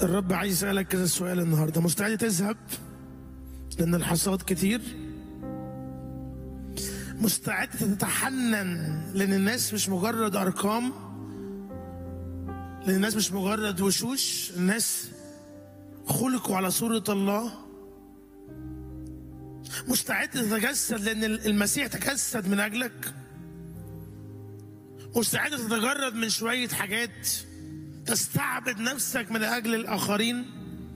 الرب عايز يسألك كذا سؤال النهارده مستعد تذهب لأن الحصاد كتير مستعد تتحنن لأن الناس مش مجرد أرقام لأن الناس مش مجرد وشوش الناس خلقوا على صورة الله مستعد تتجسد لأن المسيح تجسد من أجلك مستعد تتجرد من شوية حاجات تستعبد نفسك من أجل الآخرين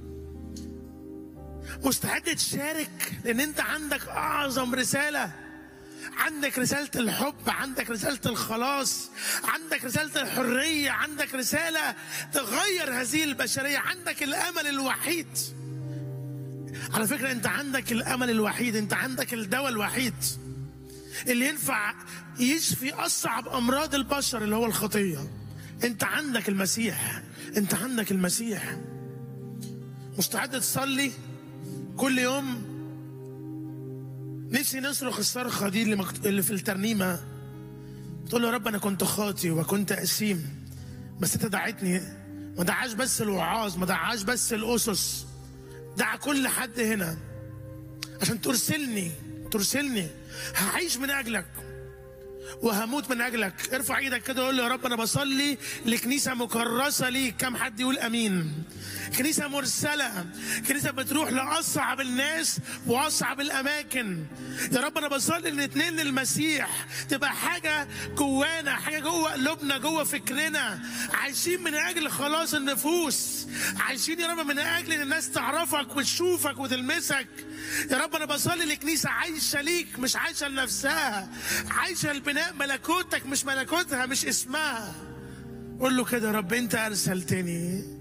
مستعد تشارك لأن أنت عندك أعظم رسالة عندك رسالة الحب عندك رسالة الخلاص عندك رسالة الحرية عندك رسالة تغير هذه البشرية عندك الأمل الوحيد على فكرة أنت عندك الأمل الوحيد أنت عندك الدواء الوحيد اللي ينفع يشفي أصعب أمراض البشر اللي هو الخطية أنت عندك المسيح أنت عندك المسيح مستعد تصلي كل يوم نفسي نصرخ الصرخة دي اللي, مكت... اللي في الترنيمة تقول له يا رب أنا كنت خاطي وكنت أسيم بس أنت دعيتني ما دعاش بس الوعاظ ما دعاش بس الأسس دعا كل حد هنا عشان ترسلني ترسلني هعيش من أجلك وهموت من اجلك ارفع ايدك كده وقول له يا رب انا بصلي لكنيسه مكرسه ليك كم حد يقول امين كنيسه مرسله كنيسه بتروح لاصعب الناس واصعب الاماكن يا رب انا بصلي ان اتنين للمسيح تبقى حاجه جوانا حاجه جوه قلوبنا جوه فكرنا عايشين من اجل خلاص النفوس عايشين يا رب من اجل ان الناس تعرفك وتشوفك وتلمسك يا رب انا بصلي لكنيسه عايشه ليك مش عايشه لنفسها عايشه لبناء ملكوتك مش ملكوتها مش اسمها قول له كده يا رب انت ارسلتني